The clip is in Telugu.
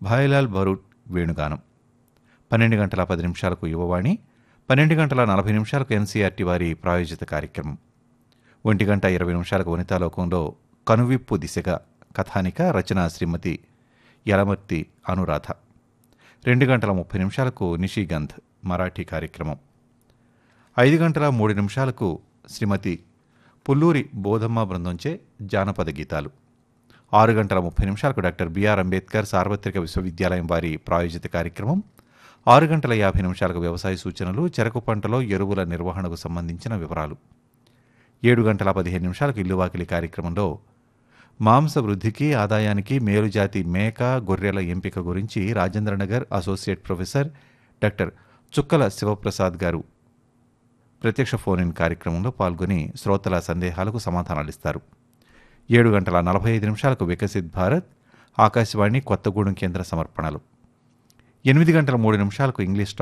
భాయిలాల్ బరూట్ వేణుగానం పన్నెండు గంటల పది నిమిషాలకు యువవాణి పన్నెండు గంటల నలభై నిమిషాలకు ఎన్సీఆర్టీ వారి ప్రాయోజిత కార్యక్రమం ఒంటి గంట ఇరవై నిమిషాలకు వనితాలోకంలో కనువిప్పు దిశగా కథానిక రచన శ్రీమతి యలమర్తి అనురాధ రెండు గంటల ముప్పై నిమిషాలకు నిషిగంధ్ మరాఠీ కార్యక్రమం ఐదు గంటల మూడు నిమిషాలకు శ్రీమతి పుల్లూరి బోధమ్మ బృందంచే జానపద గీతాలు ఆరు గంటల ముప్పై నిమిషాలకు డాక్టర్ బిఆర్ అంబేద్కర్ సార్వత్రిక విశ్వవిద్యాలయం వారి ప్రాయోజిత కార్యక్రమం ఆరు గంటల యాభై నిమిషాలకు వ్యవసాయ సూచనలు చెరకు పంటలో ఎరువుల నిర్వహణకు సంబంధించిన వివరాలు ఏడు గంటల పదిహేను నిమిషాలకు ఇల్లువాకిలి కార్యక్రమంలో మాంస వృద్ధికి ఆదాయానికి మేలుజాతి మేక గొర్రెల ఎంపిక గురించి రాజేంద్రనగర్ అసోసియేట్ ప్రొఫెసర్ డాక్టర్ చుక్కల శివప్రసాద్ గారు ప్రత్యక్ష ఫోన్ ఇన్ కార్యక్రమంలో పాల్గొని శ్రోతల సందేహాలకు సమాధానాలిస్తారు ఏడు గంటల నలభై ఐదు నిమిషాలకు వికసిత్ భారత్ ఆకాశవాణి కొత్తగూడెం కేంద్ర సమర్పణలు ఎనిమిది గంటల మూడు నిమిషాలకు ఇంగ్లీష్